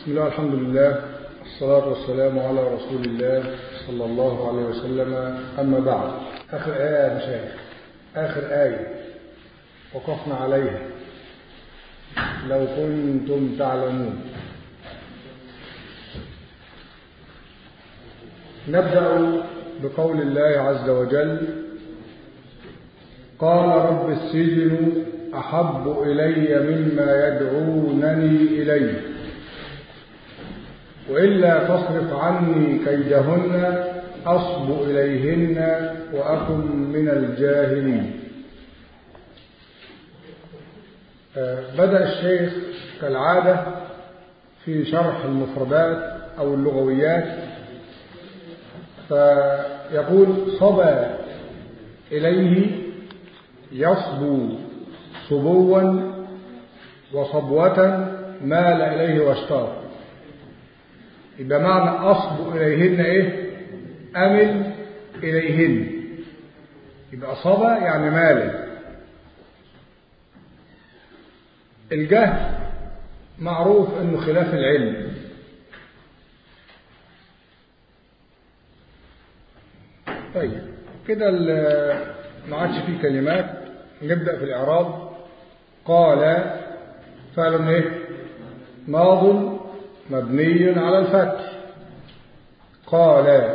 بسم الله الحمد لله والصلاة والسلام على رسول الله صلى الله عليه وسلم أما بعد آخر آية يا مشايخ آخر آية وقفنا عليها لو كنتم تعلمون نبدأ بقول الله عز وجل قال رب السجن أحب إلي مما يدعونني إليه وإلا تصرف عني كيدهن أصب إليهن وأكن من الجاهلين بدأ الشيخ كالعادة في شرح المفردات أو اللغويات فيقول صبى إليه يصبو صبوا وصبوة مال إليه واشتاق يبقى معنى أصب إليهن إيه أمل إليهن يبقى صبى يعني مال الجهل معروف انه خلاف العلم طيب كده ما عادش فيه كلمات نبدأ في الإعراب قال فعل ايه ماض مبني على الفتح قال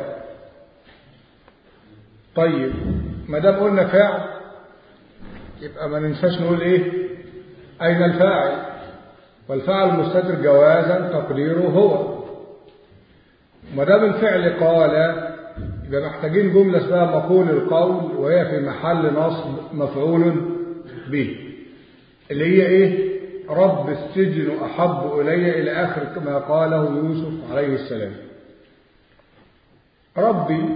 طيب ما دام قلنا فعل يبقى ما ننساش نقول ايه اين الفاعل والفاعل مستتر جوازا تقديره هو ما دام الفعل قال يبقى محتاجين جمله اسمها مقول القول وهي في محل نصب مفعول به اللي هي ايه رب السجن أحب إلي إلى آخر ما قاله يوسف عليه السلام ربي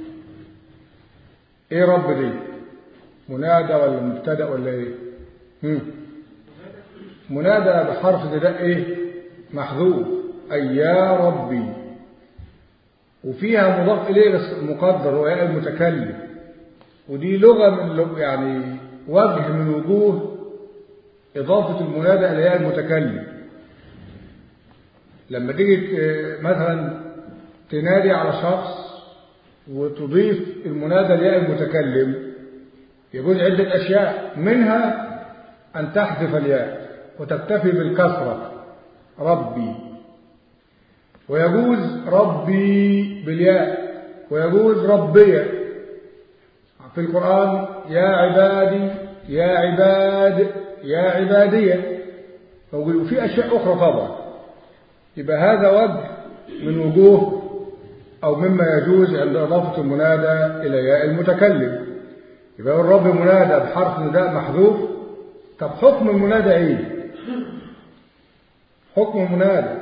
إيه رب دي منادى ولا مبتدأ ولا إيه هم. منادى بحرف نداء إيه محذوف أي يا ربي وفيها مضاف إليه بس مقدر وياء المتكلم ودي لغة من يعني وجه من وجوه إضافة المنادى إلى ياء المتكلم لما تيجي مثلا تنادي على شخص وتضيف المنادى لياء المتكلم يجوز عدة أشياء منها أن تحذف الياء وتكتفي بالكسرة ربي ويجوز ربي بالياء ويجوز ربي في القرآن يا عبادي يا عباد يا عبادية وفي أشياء أخرى طبعا يبقى هذا وجه من وجوه أو مما يجوز عند إضافة المنادى إلى ياء المتكلم يبقى الرب منادى بحرف نداء محذوف طب حكم المنادى إيه حكم المنادى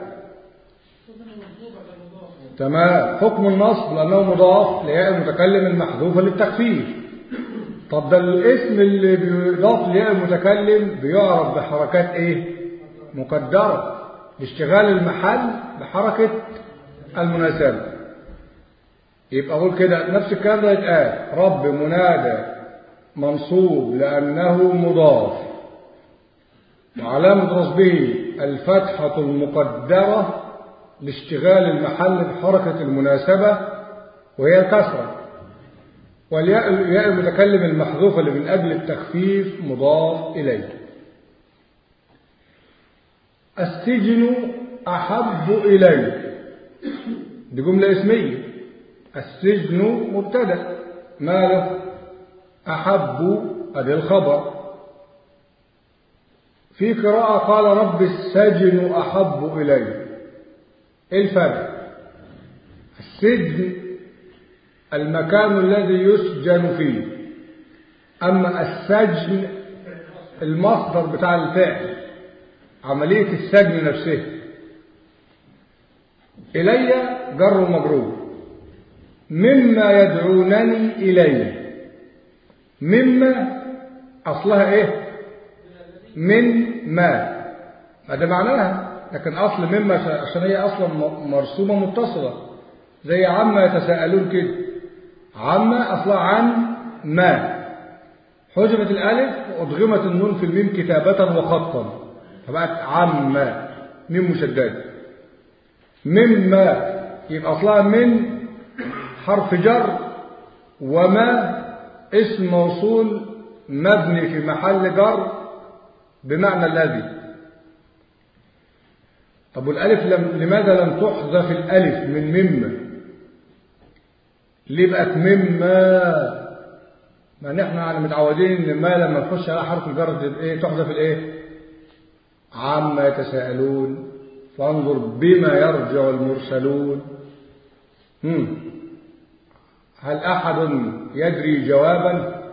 تمام حكم النصب لأنه مضاف لياء المتكلم المحذوفة للتخفيف طب ده الاسم اللي بيضاف لياء المتكلم بيعرف بحركات ايه مقدرة لاشتغال المحل بحركة المناسبة يبقى اقول كده نفس الكلام ده يتقال رب منادى منصوب لأنه مضاف وعلامة رصبه الفتحة المقدرة لاشتغال المحل بحركة المناسبة وهي الكسرة والياء المتكلم المحذوفة اللي من أجل التخفيف مضاف إليه السجن أحب إلي دي جملة اسمية السجن مبتدأ ماله أحب أدي الخبر في قراءة قال رب السجن أحب إلي إيه الفرق السجن المكان الذي يسجن فيه أما السجن المصدر بتاع الفعل عملية السجن نفسه إلي جر ومجرور مما يدعونني إليه مما أصلها إيه من ما هذا معناها لكن أصل مما عشان هي أصلا مرسومة متصلة زي عما يتساءلون كده عما أصلها عن ما حجبت الألف وأضغمت النون في الميم كتابة وخطا فبقت عما ميم مشددة مما يبقى أصلها من حرف جر وما اسم موصول مبني في محل جر بمعنى الذي طب والالف لم لماذا لم تحذف الالف من مما ليه بقت مما ما نحن يعني متعودين ان ما لما نخش على حرف الجر ايه تحذف الايه عما يتساءلون فانظر بما يرجع المرسلون هم. هل احد يدري جوابا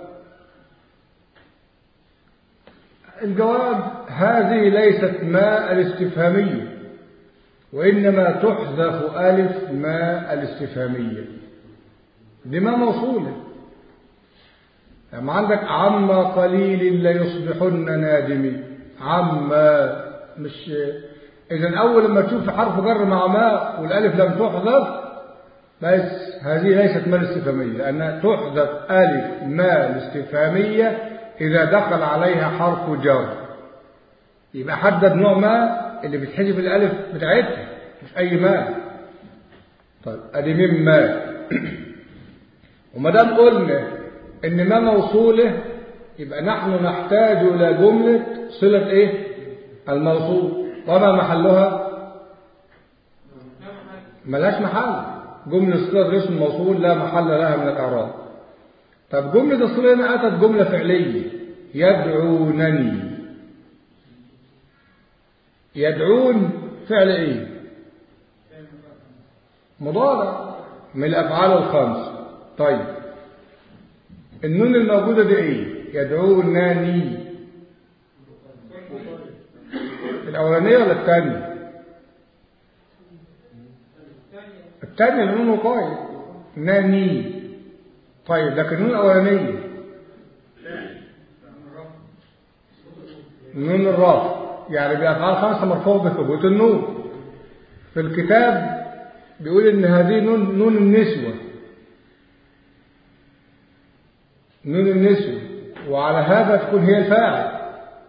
الجواب هذه ليست ما الاستفهاميه وإنما تحذف ألف ما الاستفهامية دي ما موصولة يعني عندك عما قليل ليصبحن نادمين عما مش إذا أول لما تشوف حرف جر مع ما والألف لم تحذف بس هذه ليست ما الاستفهامية لأنها تحذف ألف ما الاستفهامية إذا دخل عليها حرف جر يبقى حدد نوع ما اللي بتحذف الالف بتاعتها مش اي ما طيب ادي من ما وما دام قلنا ان ما موصوله يبقى نحن نحتاج الى جمله صله ايه الموصول وما محلها ملاش محل جمله صله اسم الموصول لا محل لها من الاعراب طب جمله الصله هنا اتت جمله فعليه يدعونني يدعون فعل ايه مضارع من الافعال الخمس طيب النون الموجوده دي ايه يدعونني الاولانيه ولا الثانيه الثانيه النون وقايه ناني طيب لكن النون الاولانيه نون الرافع يعني بأفعال خمسة مرفوع بثبوت النون في الكتاب بيقول إن هذه نون, نون النسوة نون النسوة وعلى هذا تكون هي الفاعل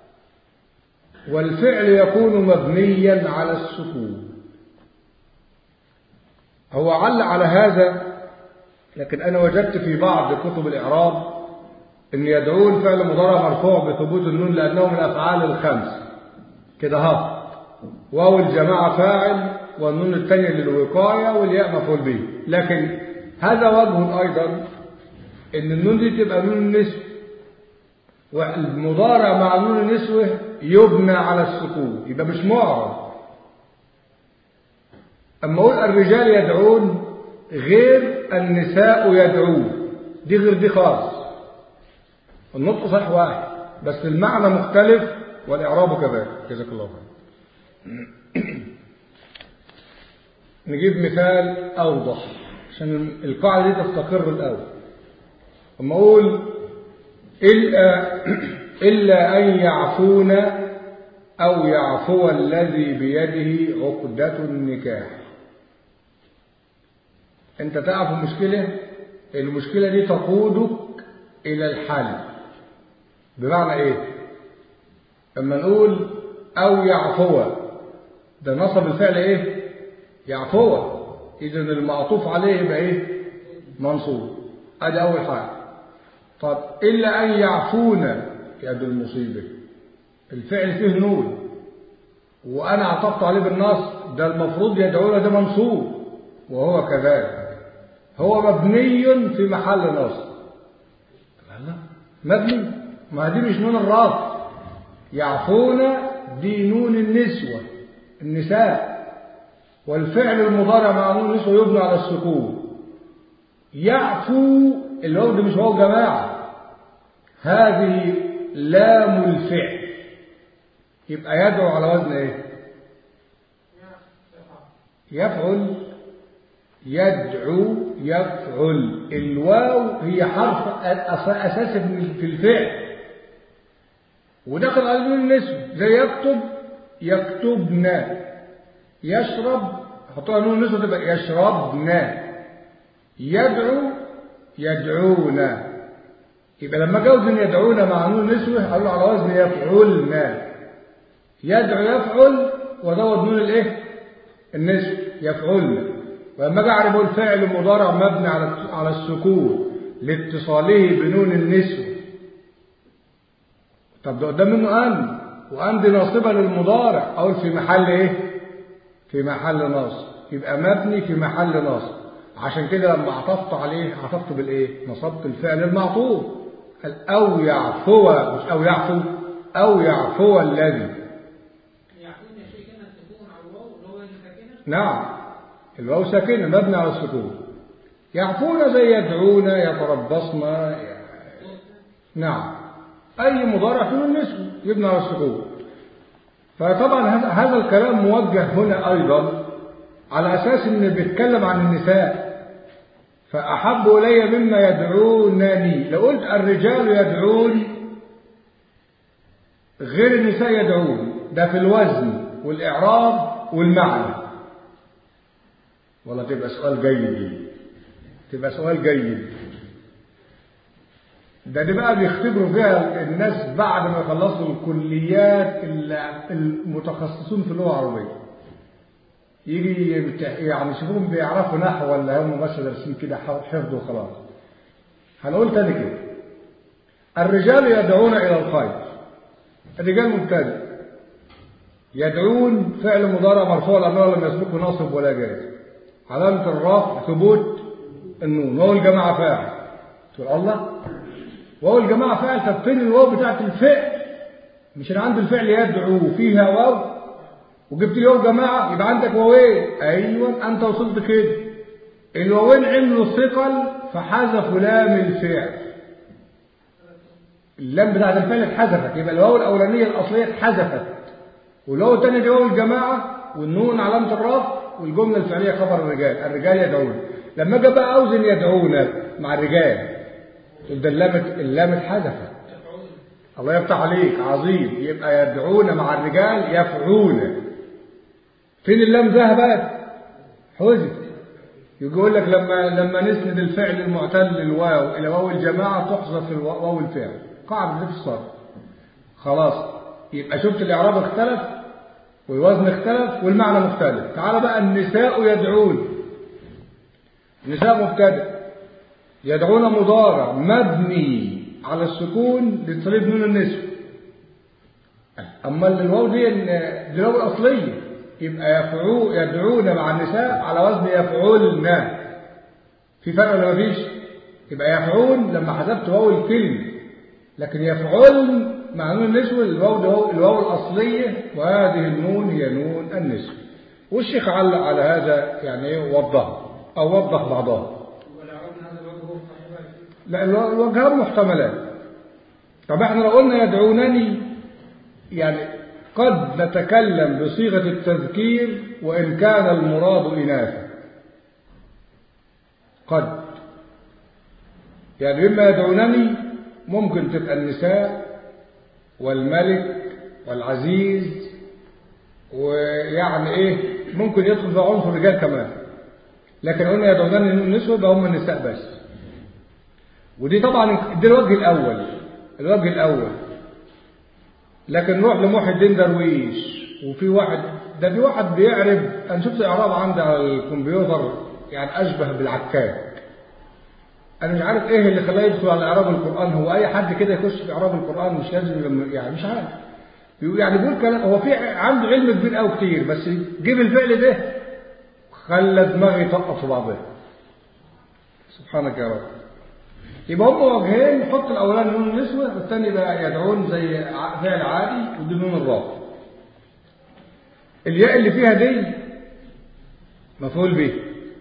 والفعل يكون مبنيا على السكون هو عل على هذا لكن أنا وجدت في بعض كتب الإعراب أن يدعون فعل مضارع مرفوع بثبوت النون لأنه من الأفعال الخمس كده ها واو الجماعة فاعل والنون الثانية للوقاية والياء مفعول به لكن هذا وجه أيضا إن النون دي تبقى نون النسوة والمضارع مع نون النسوة يبنى على السكون يبقى مش معرض أما أقول الرجال يدعون غير النساء يدعون دي غير دي خالص النطق صح واحد بس المعنى مختلف والإعراب كذلك جزاك الله خير نجيب مثال أوضح عشان القاعدة دي تستقر الأول أما أقول إلا, إلا أن يعفون أو يعفو الذي بيده عقدة النكاح أنت تعرف المشكلة المشكلة دي تقودك إلى الحل بمعنى إيه لما نقول أو يعفو ده نصب الفعل إيه يعفو إذا المعطوف عليه يبقى إيه منصوب هذا أول حاجة طب إلا أن يعفون يد المصيبة الفعل فيه نون وأنا عطفت عليه بالنص ده المفروض يدعون ده منصوب وهو كذلك هو مبني في محل نصب مبني ما دي مش نون الرافع يعفون دي نون النسوة النساء والفعل المضارع مع نون النسوة يبنى على السكون يعفو اللي هو ده مش هو جماعة هذه لام الفعل يبقى يدعو على وزن ايه يفعل يدعو يفعل الواو هي حرف أساسي في الفعل ودخل على نون النسب زي يكتب يكتبنا يشرب حطوها نون النسب تبقى يشربنا يدعو يدعونا يبقى لما جوز يدعونا مع نون نسوه قالوا على وزن يفعلنا يدعو يفعل وزود نون الايه النسب يفعلن ولما اجي اعرف الفعل مضارع مبني على على السكون لاتصاله بنون النسوة طب ده قدام منه ان وان دي ناصبه للمضارع اقول في محل ايه في محل نصب يبقى مبني في محل نصب عشان كده لما عطفت عليه عطفت بالايه نصبت الفعل المعطوف قال او يعفو مش او يعفو او يعفو الذي يعفون يا شيخ كلمة تكون على الواو اللي هو ساكنة نعم الواو ساكنه مبني على السكون يعفون زي يدعون يتربصن ي- نعم اي مضارع فيه النسبه يبنى على السكون فطبعا هذا هذا الكلام موجه هنا ايضا على اساس ان بيتكلم عن النساء فاحب الي مما يدعونني لو قلت الرجال يدعون غير النساء يدعون ده في الوزن والاعراب والمعنى والله تبقى سؤال جيد دي. تبقى سؤال جيد ده دي بقى بيختبروا فيها الناس بعد ما يخلصوا الكليات ال- المتخصصون في اللغه العربيه يجي يمتح- يعني يشوفوهم بيعرفوا نحو ولا هم بس دارسين كده حفظ وخلاص هنقول تاني كده الرجال يدعون الى الخير الرجال مبتدئ يدعون فعل مضارع مرفوع لانه لم يسبقه ناصب ولا جاز علامه الرفع ثبوت النون وهو الجماعه فاعل تقول الله وهو الجماعه فاعل طب فين الواو بتاعت الفعل مش انا عندي الفعل يدعو فيها واو وجبت لي واو جماعه يبقى عندك واوين ايوه انت وصلت كده الواوين عملوا ثقل فحذفوا لام الفعل اللام بتاعت الفعل اتحذفت يبقى الواو الاولانيه الاصليه اتحذفت والواو الثانيه دي واو الجماعه والنون علامه الرفع والجمله الفعليه خبر الرجال الرجال يدعون لما اجي بقى اوزن يدعون مع الرجال تقول ده اللام اللام اتحذفت الله يفتح عليك عظيم يبقى يدعون مع الرجال يفعون فين اللام ذهبت حذف يجي يقول لك لما لما نسند الفعل المعتل الواو الى واو الجماعه تحذف الوا- واو الفعل قاعده في الصرف خلاص يبقى شفت الاعراب اختلف والوزن اختلف والمعنى مختلف تعال بقى النساء يدعون نساء مبتدئ يدعون مضارع مبني على السكون لتصريف نون النسوة أما الواو دي ال- دي الواو الأصلية يبقى يفعو يدعون مع النساء على وزن يفعلن في فرق ولا مفيش؟ يبقى يفعون لما حذفت واو الكلمة لكن يفعلن مع نون النسوة الواو ده هو- الواو الأصلية وهذه النون هي نون النسوة والشيخ علق على هذا يعني ايه وضح أو وضح بعضها والأعراب من هذا الوجه هو صحيح لا الو- الوجهان محتملان طب احنا لو قلنا يدعونني يعني قد نتكلم بصيغة التذكير وإن كان المراد إناثا قد يعني مما يدعونني ممكن تبقى النساء والملك والعزيز ويعني ايه ممكن يدخل في عنصر الرجال كمان لكن قلنا يدعونني النسوة يبقى هم النساء بس ودي طبعا ده الوجه الأول الوجه الأول لكن نروح لمحي الدين درويش وفي واحد ده في واحد بيعرب أنا شفت إعراب عندي على الكمبيوتر يعني أشبه بالعكاك أنا مش عارف إيه اللي خلاه يدخل على إعراب القرآن هو أي حد كده يخش في إعراب القرآن مش لازم لما- يعني مش عارف بيقول- يعني بيقول كلام هو في عنده علم كبير قوي كتير بس جيب الفعل ده خلى دماغي تقف في بعضها سبحانك يا رب يبقى هم وجهين نحط الاولاني نون النسوه والثاني بقى يدعون زي ع- فعل عادي ودي نون الرافع الياء اللي فيها دي مفعول به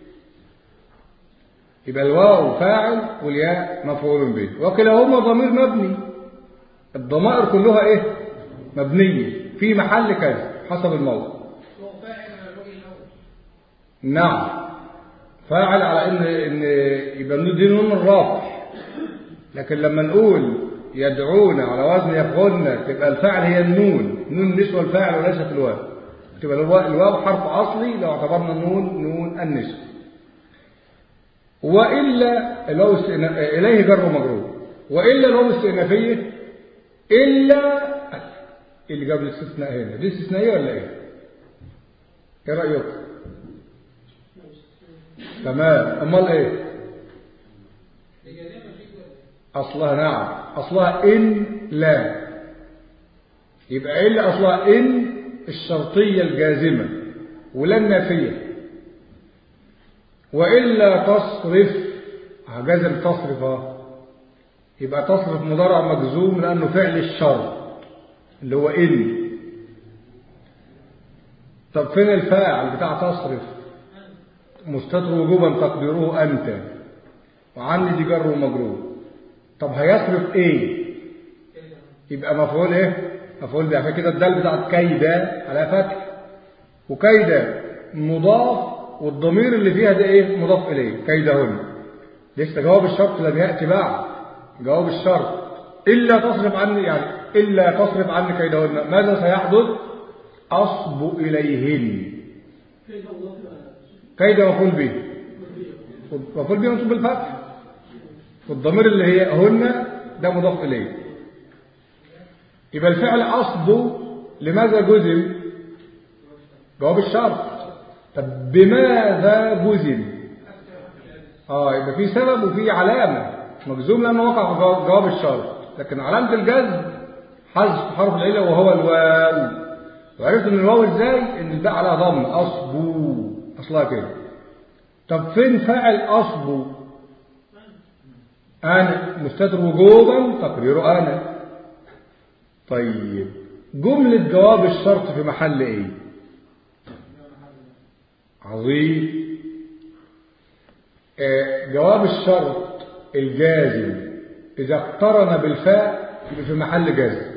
يبقى الواو فاعل والياء مفعول به وكلاهما ضمير مبني الضمائر كلها ايه مبنيه في محل كذا حسب الموضع هو فاعل على الوجه الأول نعم فاعل على ان ان يبقى دي نون الرافع لكن لما نقول يدعون على وزن يفعلن تبقى الفاعل هي النون نون النسوة الفاعل وليست الواو تبقى الواو الواو حرف اصلي لو اعتبرنا النون نون النسوة والا الواو استئنا- اليه جر ومجرور والا الواو الاستئنافيه الا اللي جاب الاستثناء هنا دي استثنائيه ولا ايه؟ ايه رايكم؟ تمام امال ايه الجازمة شيء كده اصلها نعم اصلها ان لا يبقى ايه اللي اصلها ان الشرطيه الجازمه ولا النافيه والا تصرف جزم تصرف اه يبقى تصرف مضارع مجزوم لانه فعل الشرط اللي هو ان طب فين الفاعل بتاع تصرف مستتر وجوبا تقديره انت وعني دي جر ومجرور طب هيصرف ايه يبقى مفعول ايه مفعول به عشان كده الدال بتاعت كيدا على فتح وكيدا مضاف والضمير اللي فيها ده ايه مضاف اليه كيدهن لسه جواب الشرط لم ياتي بعد جواب الشرط الا تصرف عني يعني الا تصرف عني كيدهن ماذا سيحدث اصب اليهن كيد مفعول به مفعول به منصوب بالفتح والضمير اللي هي هن ده مضاف اليه يبقى الفعل اصبه لماذا جزم جواب الشرط طب بماذا جزم اه يبقى في سبب وفي علامه مجزوم لانه وقع في جواب- جواب الشرط لكن علامه الجزم حذف حرف العله وهو الواو وعرفت ان الواو ازاي ان الباء على ضم اصبو اصلها كده طب فين فاعل اصبو انا مستتر وجوبا تقريره انا طيب جملة جواب الشرط في محل ايه عظيم آه، جواب الشرط الجازم إذا اقترن بالفاء يبقى في محل جازم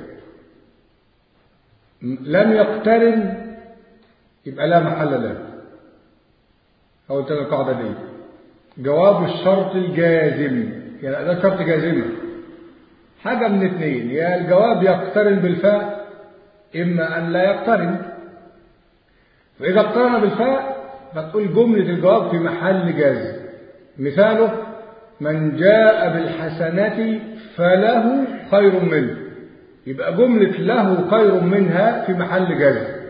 م- لم يقترن يبقى لا محل له قلت لك القاعدة دي جواب الشرط الجازم يعني ده شرط جازمة حاجة من اثنين يا الجواب يقترن بالفاء إما أن لا يقترن فإذا اقترن بالفاء فتقول جملة الجواب في محل جازم مثاله من جاء بالحسنة فله خير منه يبقى جملة له خير منها في محل جازم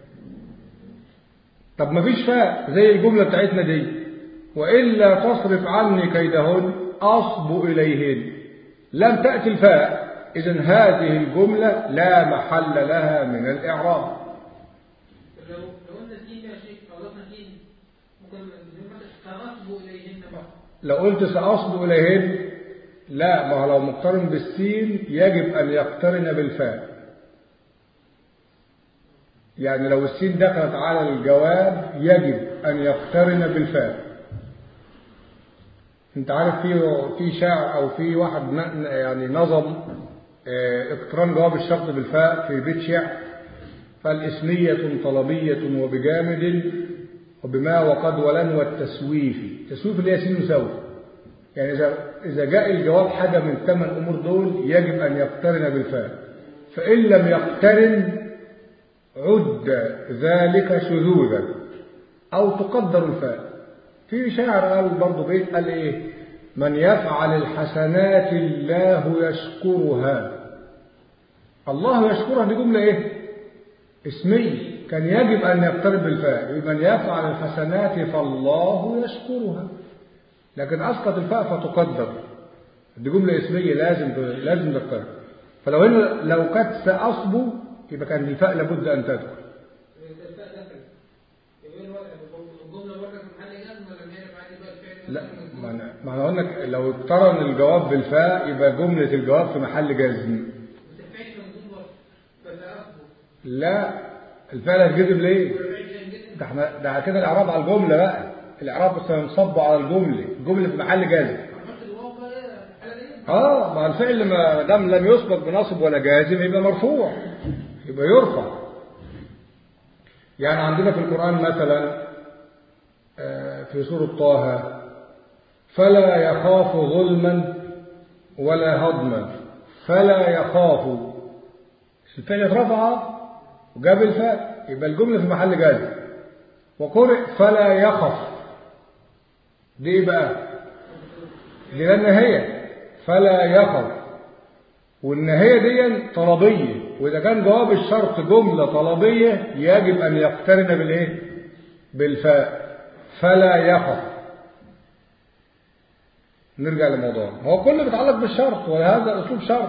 طب ما فيش فاء زي الجملة بتاعتنا دي وإلا تصرف عني كيدهن أصب إليهن لم تأتي الفاء إذا هذه الجملة لا محل لها من الإعراب لو لو قلنا سين يا شيخ أضفنا سين ممكن نقول مثلا سنصب إليهن بقى لو قلت سأصب إليهن لا ما هو لو مقترن بالسين يجب أن يقترن بالفاء يعني لو السين دخلت على الجواب يجب أن يقترن بالفاء انت عارف في في شاعر او في واحد ن- يعني نظم آه، اقتران جواب الشرط بالفاء في بيت شعر فالاسمية طلبية وبجامد وبما وقد ولن والتسويف التسويف اللي هي سين مساوي يعني إذا إذا جاء الجواب حاجة من ثمان أمور دول يجب أن يقترن بالفاء فإن لم يقترن عد ذلك شذوذا أو تقدر الفاء في شاعر قال برضه بيت قال إيه من يفعل الحسنات الله يشكرها الله يشكرها دي جملة إيه اسمية كان يجب أن يقترب بالفاء من يفعل الحسنات فالله يشكرها لكن أسقط الفاء فتقدر دي جملة اسمية لازم لازم تقترب فلو هنا لو كانت سأصبو يبقى كان الفاء لابد أن تدخل الفاء دخل يبقى الوضع الجملة الوضع في محل جزم ولا هي بعد بقى الفعل لا ما أنا ما أنا قلنا لك لو اقترن الجواب بالفاء يبقى جملة الجواب في محل جزم بس الفعل منظوم برضه فسأصبر لا الفعل هتجزم ليه؟ والفعل كان جزم ده احنا ده كده الإعراب على الجملة بقى الإعراب بس هنصبه على الجملة الجملة في محل جزم هنحط الواو بقى الحالة دي اه ما الفعل ما دام لم يسبق بنصب ولا جازم يبقى مرفوع يبقى يرفع يعني عندنا في القرآن مثلا آه، في سورة طه فلا يخاف ظلما ولا هضما فلا يخاف الفعل اترفع وجاب الفاء يبقى الجملة في محل جازم وقرئ فلا يخف دي ايه بقى دي لا النهاية فلا يخف والنهاية دي طلبية وإذا كان جواب الشرط جملة طلبية يجب أن يقترن بالإيه؟ بالفاء فلا يخف نرجع لموضوعنا هو كله بيتعلق بالشرط وهذا أسلوب شرط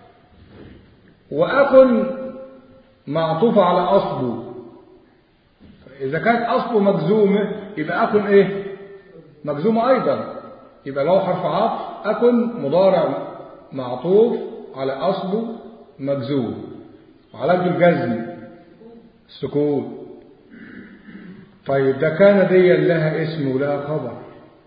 وأكن معطوفة على أصله إذا كانت أصله مجزومة يبقى أكن إيه مجزومة أيضا يبقى لو حرف عطف أكن مضارع معطوف على أصله مجزوم وعلامة الجزم السكون طيب ده كان دي لها اسم ولها خبر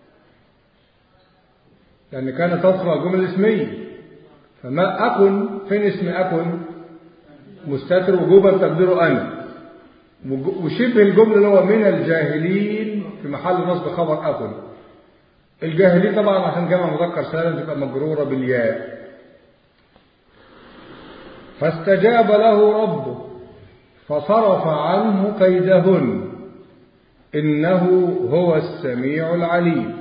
لأن كانت تدخل الجملة الاسمية فما أكن فين اسم أكن مستتر وجوبا تقديره أنا وشبه الجملة اللي هو من الجاهلين في محل نصب خبر أكن الجاهلين طبعا عشان جمع مذكر سالم تبقى مجرورة بالياء فاستجاب له ربه فصرف عنه كيدهن إنه هو السميع العليم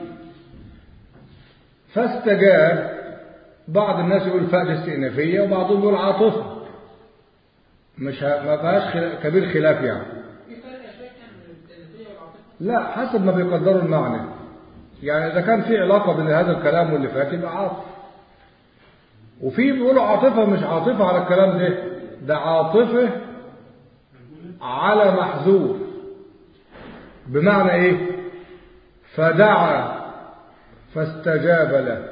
فاستجاب بعض الناس يقول فاء استئنافية وبعضهم يقول عاطفة مش ه... ما فيهاش خلا... كبير خلاف يعني في فرق يا شيخ بين الاستئنافية والعاطفة لا حسب ما بيقدروا المعنى يعني إذا كان في علاقة بين هذا الكلام واللي فات يبقى عاطف وفي بيقولوا عاطفة مش عاطفة على الكلام ده ده عاطفة على محذوف بمعنى ايه فدعا فاستجاب له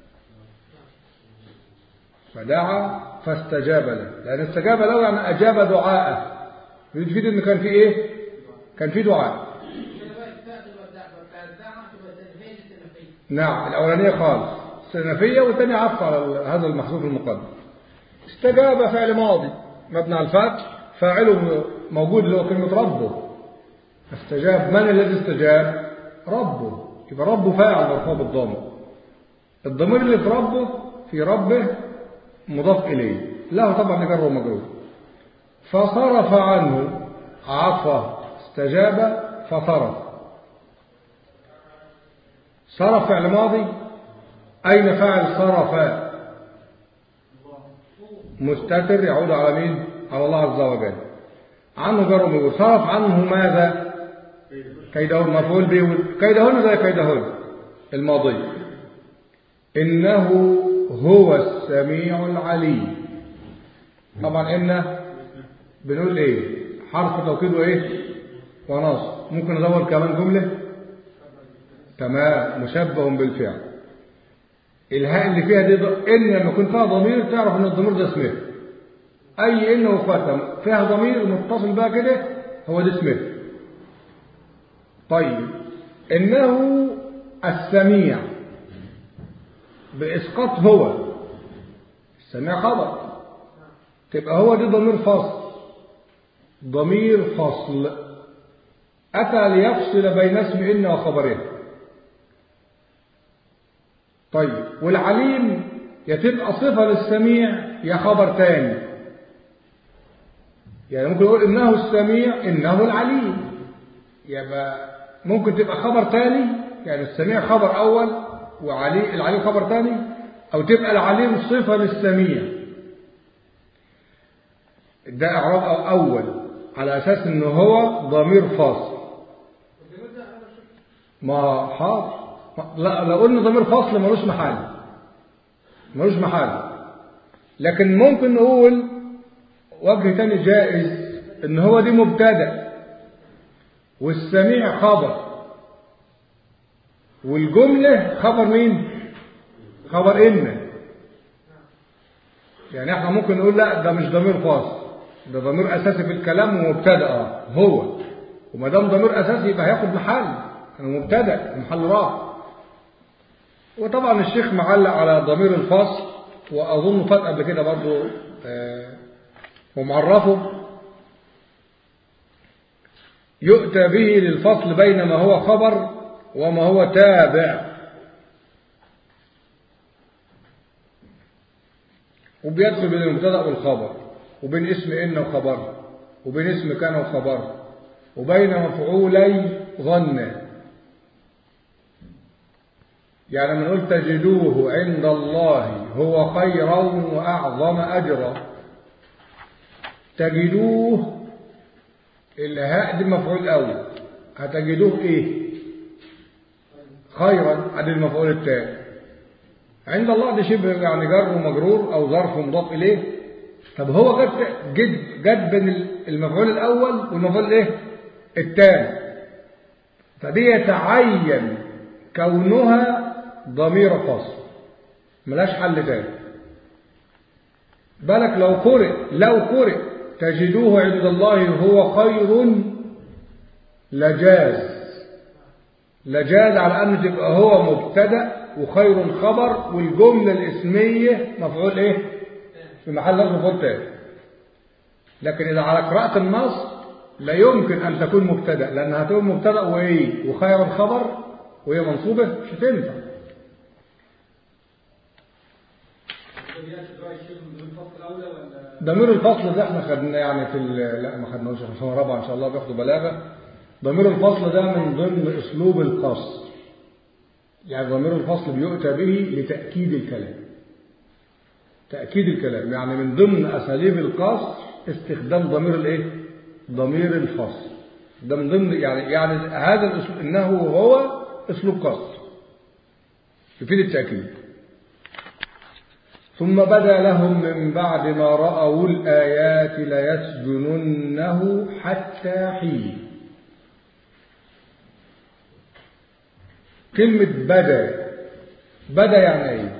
فدعا فاستجاب له لأن استجاب له يعني أجاب دعاءه يفيد إن كان في إيه كان في دعاء كده بقى الفاء تبقى الدعوة بتاع الدعوة تبقى الاستئنافية الاستئنافية نعم الأولانية خالص السنفية والثانية عطف على ال- هذا المحذوف المقدم استجاب فعل ماضي مبني على الفتح فاعله موجود اللي هو كلمة ربه استجاب من الذي استجاب ربه يبقى ربه فاعل مرفوع بالضم الضمير اللي في ربه في ربه مضاف إليه له طبعا جر ومجرور فصرف عنه عطفه استجاب فصرف صرف فعل ماضي أين فاعل صرف مستتر يعود على مين على الله عز وجل عنه جر ومجرور صرف عنه ماذا كيدهن مفعول به كيدهن زي كيدهن الماضي إنه هو السميع العليم طبعا إن بنقول إيه حرف توكيد وإيه ونصب ممكن ندور كمان جملة تمام مشبه بالفعل الهاء اللي فيها دي ض- ان لما يكون فيها ضمير تعرف ان الضمير ده اسمه اي ان وفتم فيها ضمير متصل بقى كده هو ده اسمه طيب انه السميع باسقاط هو السميع خبر تبقى هو دي ضمير فصل ضمير فصل اتى ليفصل بين اسم ان وخبره طيب والعليم يا تبقى صفة للسميع يا خبر تاني يعني ممكن يقول إنه السميع إنه العليم يبقى ممكن تبقى خبر تاني يعني السميع خبر أول وعلي العليم خبر تاني أو تبقى العليم صفة للسميع ده إعراب أو أول على أساس إنه هو ضمير فاصل والضمير ده أنا شفت ما حاضر لا لو قلنا ضمير فصل ملوش محل ملوش محل لكن ممكن نقول وجه تاني جائز ان هو دي مبتدا والسميع خبر والجملة خبر مين خبر ان يعني احنا ممكن نقول لا ده مش ضمير فاصل ده ضمير اساسي في الكلام ومبتدا آه، هو وما دام ضمير اساسي يبقى هياخد محل انه مبتدا محل رافع وطبعا الشيخ معلق على ضمير الفصل واظن فات قبل كده برضه آه، ومعرفه يؤتى به للفصل بين ما هو خبر وما هو تابع وبيدخل بين المبتدا والخبر وبين اسم ان وخبر وبين اسم كان وخبر وبين مفعولي ظن يعني من قلت تجدوه عند الله هو خيرا وأعظم أجرا تجدوه الهاء دي مفعول أول هتجدوه إيه خيرا عن المفعول الثاني عند الله ده شبه يعني جر ومجرور أو ظرف مضاف إليه طب هو جد جد جد بين المفعول الأول والمفعول الإيه؟ الثاني فدي يتعين كونها ضمير فصل ملاش حل تاني بالك لو قرئ لو قرئ تجدوه عند الله هو خير لجاز لجاز على أن تبقى هو مبتدأ وخير خبر والجملة الاسمية مفعول ايه في محل نصب مفعول تاني لكن إذا على قراءة النص لا يمكن أن تكون مبتدأ لأنها تكون مبتدأ وإيه وخير الخبر وهي منصوبة مش هتنفع ضمير الفصل ده احنا خدناه يعني في لا ما خدناهوش في سنه رابعه ان شاء الله بياخدوا بلاغه ضمير الفصل ده من ضمن اسلوب القصر يعني ضمير الفصل بيؤتى به لتاكيد الكلام تاكيد الكلام يعني من ضمن اساليب القصر استخدام ضمير الايه ضمير الفصل ده من ضمن يعني يعني هذا الاسلوب انه هو اسلوب قصر يفيد التاكيد ثم بدا لهم من بعد ما رأوا الآيات ليسجننه حتى حين كلمة بدا بدا يعني ايه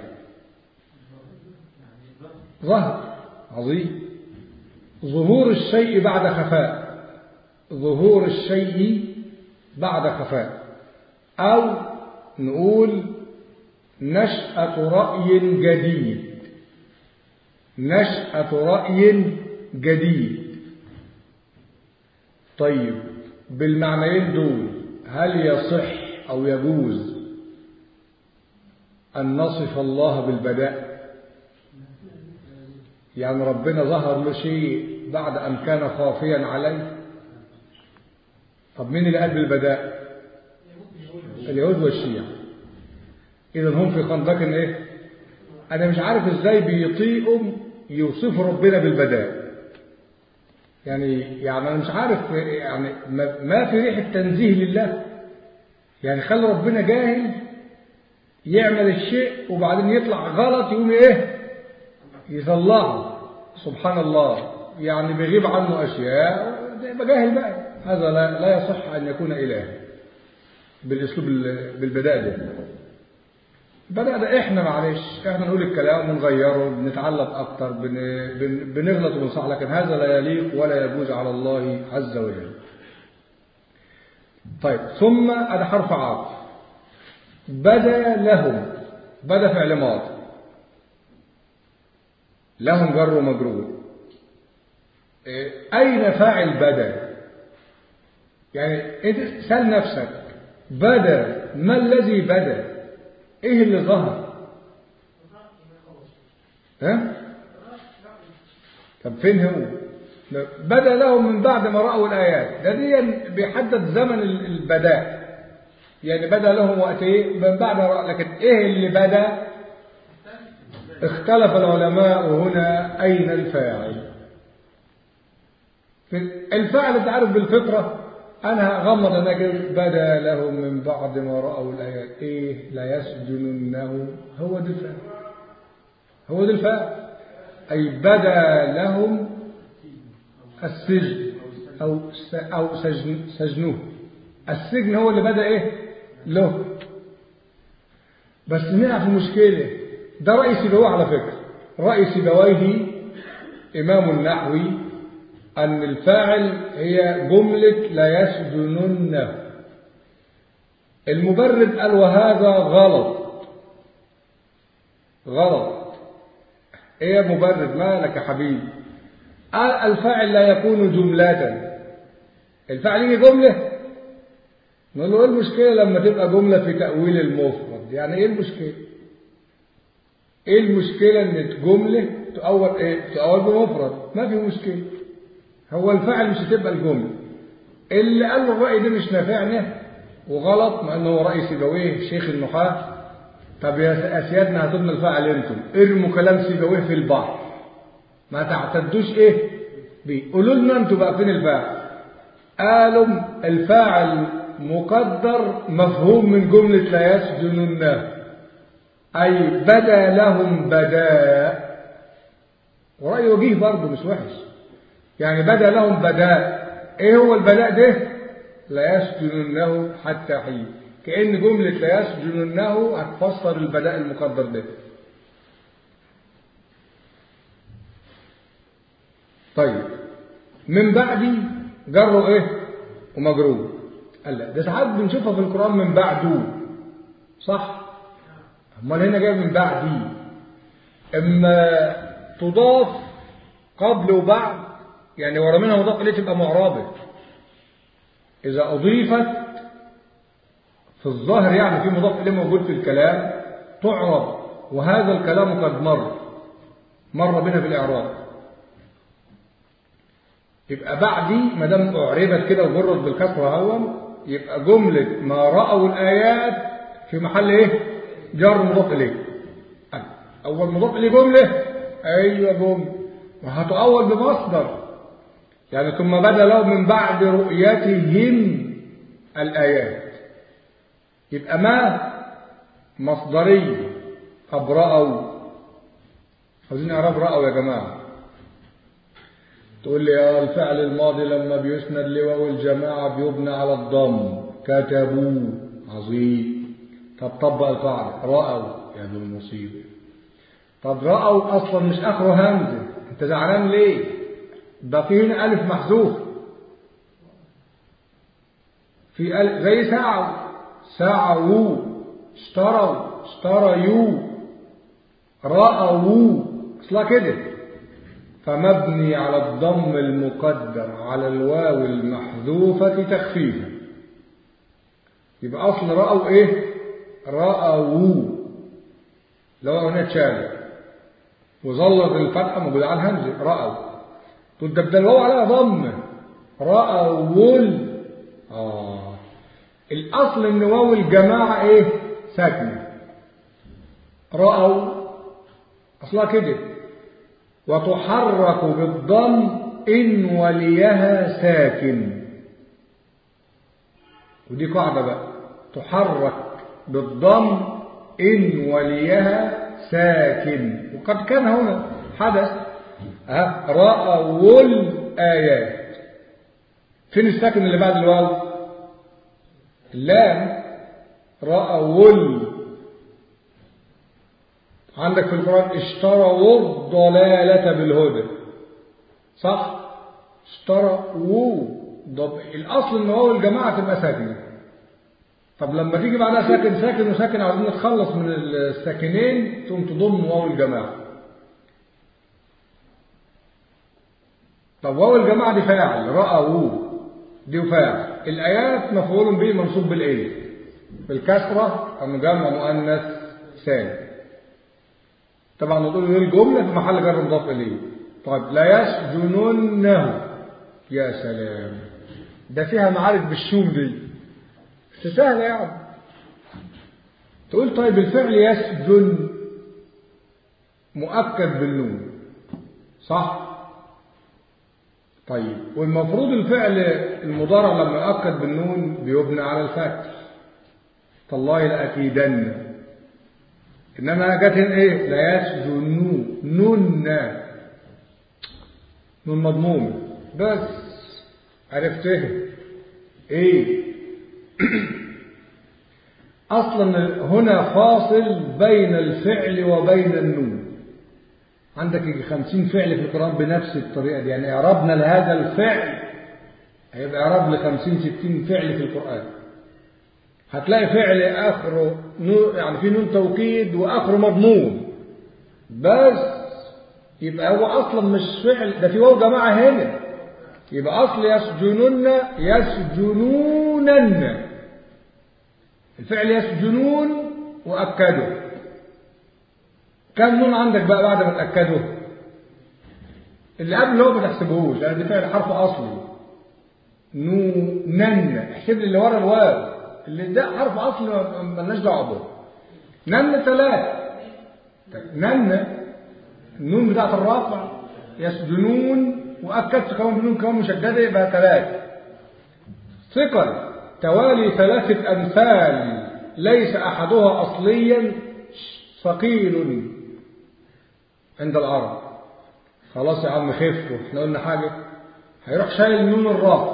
ظهر عظيم ظهور الشيء بعد خفاء ظهور الشيء بعد خفاء أو نقول نشأة رأي جديد نشأة رأي جديد طيب بالمعنيين دول هل يصح أو يجوز أن نصف الله بالبداء يعني ربنا ظهر له شيء بعد أن كان خافيا عليه طب مين اللي قال بالبداء اليهود والشيعة إذا هم في خندق إيه أنا مش عارف إزاي بيطيقوا يوصفوا ربنا بالبداء يعني يعني أنا مش عارف يعني ما في ريحة تنزيه لله يعني خلي ربنا جاهل يعمل الشيء وبعدين يطلع غلط يقوم إيه يطلعه سبحان الله يعني بيغيب عنه أشياء يبقى جاهل بقى هذا لا, لا يصح أن يكون إله بالأسلوب بالبداء ده بدأ ده احنا معلش احنا نقول الكلام ونغيره بنتعلق اكتر بن... بن... بنغلط ونصح لكن هذا لا يليق ولا يجوز على الله عز وجل طيب ثم هذا حرف عطف بدا لهم بدا فعل ماضي لهم جر ومجرور اين فاعل بدا يعني انت سال نفسك بدا ما الذي بدا ايه اللي ظهر ها طب فين هو بدا لهم من بعد ما راوا الايات ده دي بيحدد زمن البداء يعني بدا لهم وقت ايه من بعد ما رأوا لكن ايه اللي بدا اختلف العلماء هنا اين الفاعل الفاعل انت عارف بالفطره أنا غمض أنا بدا لهم من بعد ما رأوا الآيات إيه لا يسجننه هو ده الفاعل هو ده الفاعل أي بدا لهم السجن أو أو سجن سجنوه السجن هو اللي بدا إيه له بس نقع في مشكلة ده رأي سيبويه على فكرة رأي سيبويه إمام النحوي أن الفاعل هي جملة لا يسجننه المبرد قال وهذا غلط غلط ايه يا مبرد مالك يا حبيبي قال الفاعل لا يكون جملة الفاعل يجي جملة نقول له ايه المشكلة لما تبقى جملة في تأويل المفرد يعني ايه المشكلة ايه المشكلة ان جملة تأول ايه تأول بمفرد ما في مشكلة هو الفاعل مش هتبقى الجملة اللي قال له الرأي ده مش نافعني وغلط مع انه هو رأي سيبويه شيخ النحاة طب يا اسيادنا هاتوا لنا الفاعل انتم ارموا كلام سيبويه في البحر ما تعتدوش ايه بيه قولوا لنا انتوا بقى فين الفاعل قالوا الفاعل مقدر مفهوم من جملة لا يسجننه أي بدا لهم بداء ورأي وجيه برضه مش وحش يعني بدا لهم بداء ايه هو البداء ده لا يسجننه حتى حين كأن جملة لا يسجننه هتفسر البداء المقدر ده طيب من بعدي جره ايه ومجرور قال لا ده ساعات بنشوفها في القرآن من بعده صح امال هنا جاي من بعدي اما تضاف قبل وبعد يعني ورا منها مضاف اليه تبقى معربه اذا اضيفت في الظاهر يعني في مضاف اليه موجود في الكلام تعرب وهذا الكلام قد مر مر بنا في الاعراب يبقى بعدي ما دام اعربت كده وجرت بالكسره هون يبقى جمله ما راوا الايات في محل ايه جر مضاف اليه اول مضاف اليه جمله ايوه جمله وهتؤول بمصدر يعني ثم بدا لهم من بعد رؤيتهم الايات يبقى ما مصدري طب راوا عاوزين نعرف راوا يا جماعه تقول لي يا الفعل الماضي لما بيسند لواو الجماعة بيبنى على الضم كتبوا عظيم طب طبق القاعدة رأوا يا ذو المصيبة طب رأوا أصلا مش آخره همزة أنت زعلان ليه؟ ده في هنا ألف محذوف في ألف زي سعوا سعوا اشتروا اشتريوا رأوا أصلا كده فمبني على الضم المقدر على الواو المحذوفة تخفيفا يبقى أصل رأوا إيه رأوا لو هنا اتشال وظلت الفتحة موجودة على الهمزة رأوا تقول ده الواو عليها ضم رأوا آه الأصل إن واو الجماعة إيه ساكنة رأوا أصلها كده وتحرك بالضم إن وليها ساكن ودي قاعدة بقى تحرك بالضم إن وليها ساكن وقد كان هنا حدث أه رأوا الآيات فين الساكن اللي بعد الواو اللام رأوا عندك في القرآن اشتروا الضلالة بالهدى صح اشتروا ضب... الأصل ان هو الجماعة تبقى ساكنة طب لما تيجي بعدها ساكن ساكن وساكن عاوزين نتخلص من الساكنين ثم تضم واو الجماعة طب واو الجماعة دي فاعل رأوا دي فاعل الآيات مفعول به منصوب بالإيه بالكسرة أو جمع مؤنث سالم طبعا نقول له الجملة في محل جر مضاف إليه طيب لا يسجننه يا سلام ده فيها معارك بالشوم دي بس سهلة يعني تقول طيب الفعل يسجن مؤكد بالنون صح طيب والمفروض الفعل المضارع لما يؤكد بالنون بيبنى على الفتح تالله لأكيدن إنما جت إيه لا يسجنوا نون نون مضموم بس عرفته إيه أصلا هنا فاصل بين الفعل وبين النون عندك يجي خمسين فعل في القرآن بنفس الطريقة دي يعني إعرابنا لهذا الفعل هيبقى إعراب لخمسين ستين فعل في القرآن هتلاقي فعل آخره يعني في نون توكيد وآخره مضموم بس يبقى هو أصلا مش فعل ده في واو جماعة هنا يبقى أصل يسجنون يسجنونن الفعل يسجنون وأكدوا كم نون عندك بقى بعد ما تأكدوا اللي قبل هو ما تحسبهوش لأن ده فعل حرف أصلي نون احسب لي اللي ورا الواو اللي ده حرف أصلي مالناش دعوه به نن ثلاث نن النون بتاعت الرافع يسجنون وأكدت كمان بنون كمان مشددة يبقى ثلاث ثقل توالي ثلاثة أمثال ليس أحدها أصليا ثقيل عند العرب خلاص يا عم خفوا احنا قلنا حاجة هيروح شايل نون الراء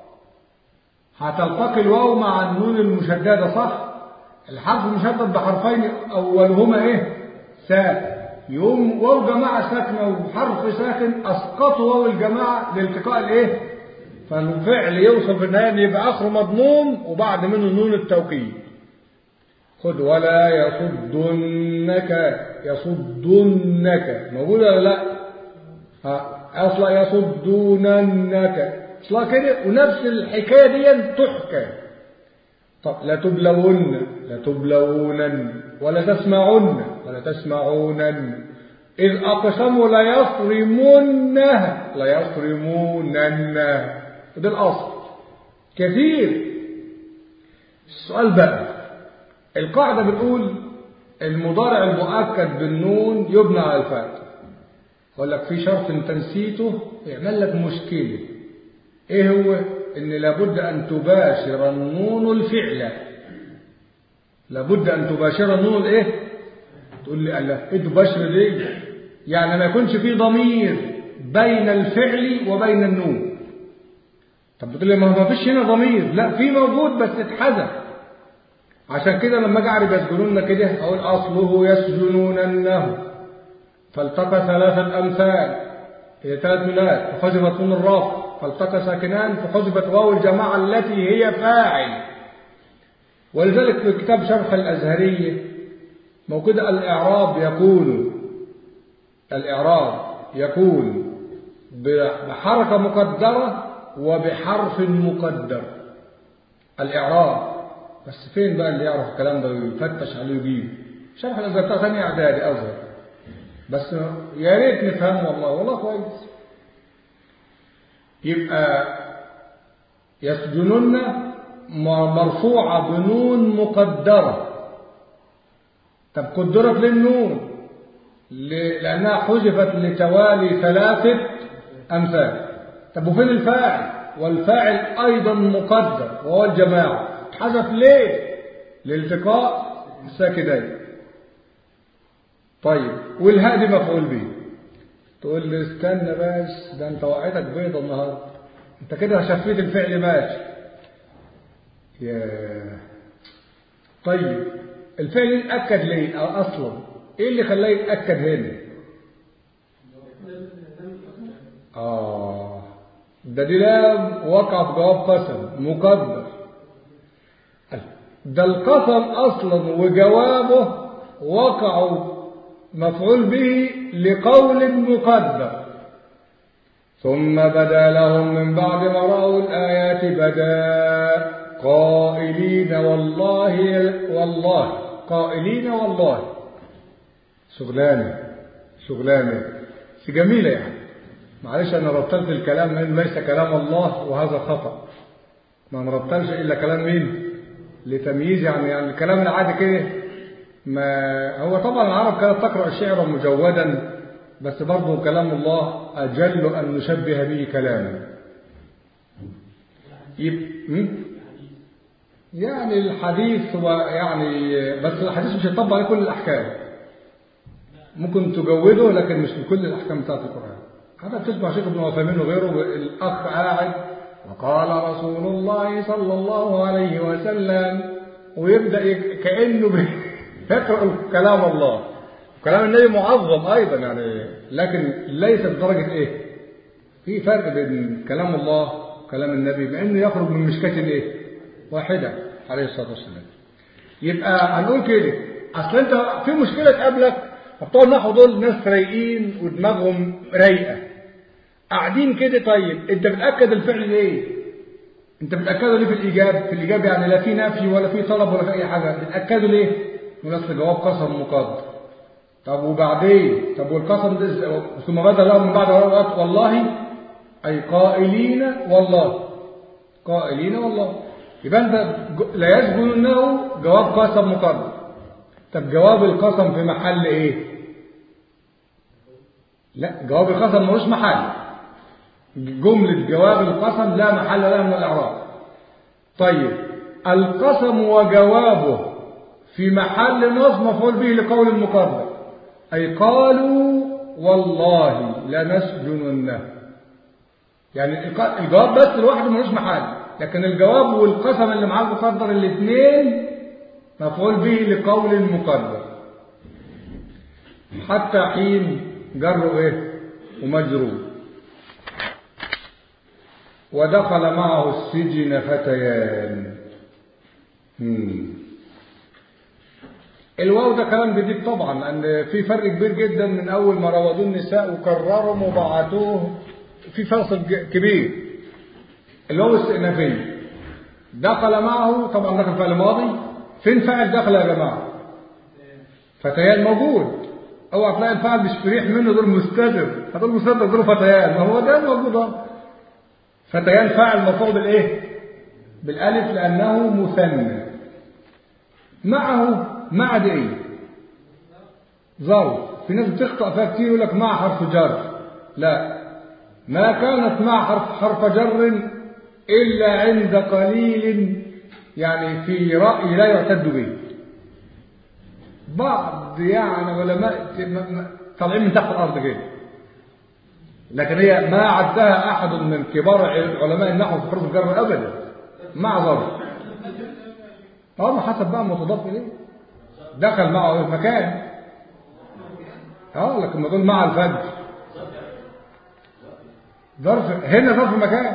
هتلتقي الواو مع النون المشددة صح الحرف المشدد بحرفين أولهما إيه ساء يوم واو جماعة ساكنة وحرف ساكن أسقطوا واو الجماعة لالتقاء الإيه فالفعل يوصل في النهاية إن يبقى آخره مضموم وبعد منه نون التوكيد خد ولا يصدنك يصدنك موجودة ولا لا ها أصلا يصدوننك اصلا كده ونفس الحكاية دي تحكى طب لتبلون لتبلونن ولا تسمعن ولا تسمعونن إذ أقسموا ليصرمنها ليصرموننها ده الأصل كثير السؤال بقى القاعدة بتقول المضارع المؤكد بالنون يبنى على الفتح يقول لك في شرط انت نسيته يعمل لك مشكلة ايه هو ان لابد ان تباشر النون الفعل لابد ان تباشر النون الايه تقول لي الله ايه تباشر دي يعني ما يكونش في ضمير بين الفعل وبين النون طب بتقول لي ما فيش هنا ضمير لا في موجود بس اتحذف عشان كده لما اجي اعرف يسجنون كده اقول اصله يسجنوننه فالتقى ثلاثة امثال هي ثلاث ميلاد فحذفت نون الرافع فالتقى ساكنان فحذفت واو الجماعة التي هي فاعل ولذلك في كتاب شرح الأزهرية موجود الإعراب يكون الإعراب يكون بحركة مقدرة وبحرف مقدر الإعراب بس فين بقى اللي يعرف الكلام ده ويفتش عليه ويجيب شرح الأزهر بتاع ثانية إعدادي أزهر بس يا ريت نفهم والله والله كويس يبقى يسجنن مرفوعة بنون مقدرة طب قدرت للنون لأنها حذفت لتوالي ثلاثة أمثال طب وفين الفاعل والفاعل أيضا مقدر وهو الجماعة حذف ليه لالتقاء الساكنين طيب والهاء دي مفعول به تقول لي استنى بس ده انت وقعتك بيضة النهارده انت كده شفيت الفعل ماشي يا طيب الفعل يتأكد ليه أصلا إيه اللي خلاه يتأكد هنا آه ده دي لام وقع في جواب قسم مقدر ده القسم أصلا وجوابه وقعوا مفعول به لقول مقدر ثم بدا لهم من بعد ما رأوا الآيات بدا قائلين والله والله قائلين والله شغلانة شغلانة بس جميلة يعني معلش أنا رتلت الكلام من ليس كلام الله وهذا خطأ ما نرتلش إلا كلام مين لتمييز يعني يعني الكلام العادي كده ما هو طبعا العرب كانت تقرأ الشعر مجودا بس برضه كلام الله أجل أن نشبه به كلاما يبقى يعني الحديث هو يعني بس الحديث مش هيطبق عليه كل الأحكام ممكن تجوده لكن مش لكل الأحكام بتاعت القرآن هذا بتسمع شيخ ابن وثامين وغيره الأخ قاعد وقال رسول الله صلى الله عليه وسلم ويبدأ كأنه يقرأ كلام الله كلام النبي معظم أيضا يعني لكن ليس بدرجة إيه في فرق بين كلام الله وكلام النبي مع إنه يخرج من مشكاة الإيه واحدة عليه الصلاة والسلام يبقى هنقول كده أصل أنت في مشكلة تقابلك بتوع النحو دول ناس رايقين ودماغهم رايقة قاعدين كده طيب أنت بتأكد الفعل ليه؟ أنت بتأكده ليه في الإيجاب؟ في الإيجاب يعني لا في نفي ولا في طلب ولا في أي حاجة بتأكده ليه؟ من أصل جواب قسم مقدر طب وبعدين طب والقسم ده ثم بدا لهم من بعد وقت والله أي قائلين والله قائلين والله يبقى انت لا يسجنونه جواب قسم مقدر طب جواب القسم في محل ايه لا جواب القسم ملوش محل جملة جواب القسم لا محل لها من الإعراب طيب القسم وجوابه في محل نصب مفعول به لقول المقدر أي قالوا والله لنسجننه يعني الجواب بس لوحده ملوش محل لكن الجواب والقسم اللي معاه المقدر الاثنين مفعول به لقول المقدر حتى حين جره ايه ومجرور ودخل معه السجن فتيان الواو ده كلام جديد طبعا لان في فرق كبير جدا من اول ما روضوا النساء وكررهم وبعتوه في فاصل كبير الواو استئنافيه دخل معه طبعا دخل فعل ماضي فين فاعل دخل يا جماعه فتيان موجود اوعى تلاقي الفاعل مش فريح منه دول مستتر هتقول مستتر دول فتيان ما هو ده موجود اهو فتيان فاعل مرفوع بالايه بالالف لانه مثنى معه مع دي ايه ظرف في ناس بتخطأ فيها كتير يقول لك مع حرف جر لا ما كانت مع حرف حرف جر إلا عند قليل يعني في رأي لا يعتد به بعض يعني علماء طالعين من تحت الأرض كده لكن هي ما عدها أحد من كبار علماء النحو في حروف الجر أبدا مع ظرف اه ما حسب بقى متضاف إليه دخل معه في مكان اه لكن ما دول مع الفجر ظرف هنا ظرف مكان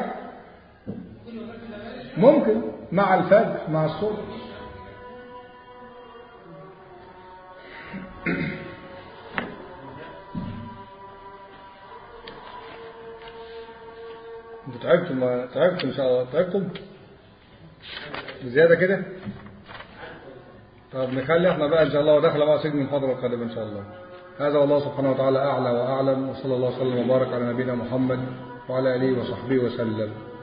ممكن مع الفجر مع الصبح انتوا تعبتم ما تعبتم ان شاء الله تعبتم بزياده كده طب نخلي احنا بقى ان شاء الله وداخله بقى سجن المحاضره القادمه ان شاء الله هذا والله سبحانه وتعالى اعلى واعلم وصلى الله وسلم وبارك على نبينا محمد وعلى اله وصحبه وسلم